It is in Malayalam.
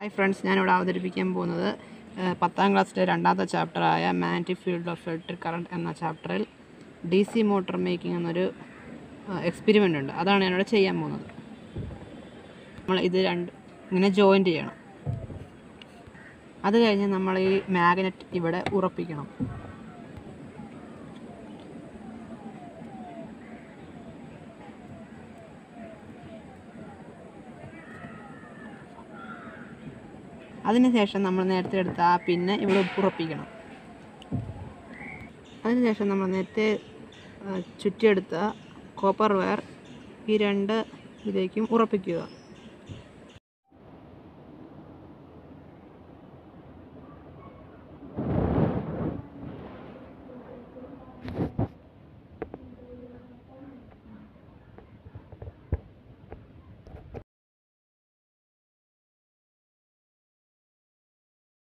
ഹായ് ഫ്രണ്ട്സ് ഞാനിവിടെ അവതരിപ്പിക്കാൻ പോകുന്നത് ഏഹ്, പത്താം ക്ലാസ്സിലെ രണ്ടാമത്തെ ചാപ്റ്ററായ മാൻറ്റി ഫീൽഡ് ഓഫ് ഇലക്ട്രിക് കറണ്ട് എന്ന ചാപ്റ്ററിൽ ഡി സി മോട്ടോർ മേക്കിംഗ് എന്നൊരു എക്സ്പെരിമെൻ്റ് ഉണ്ട് അതാണ് ഞാനിവിടെ ചെയ്യാൻ പോകുന്നത് നമ്മൾ ഇത് രണ്ട് ഇങ്ങനെ ജോയിൻ്റ് ചെയ്യണം അത് കഴിഞ്ഞ് നമ്മൾ ഈ മാഗ്നറ്റ് ഇവിടെ ഉറപ്പിക്കണം അതിനുശേഷം നമ്മൾ നേരത്തെ എടുത്ത ആ പിന്നെ ഇവിടെ ഉറപ്പിക്കണം അതിനുശേഷം നമ്മൾ നേരത്തെ ആ, ചുറ്റിയെടുത്ത കോപ്പർ വയർ ഈ രണ്ട് ഇതിലേക്കും ഉറപ്പിക്കുക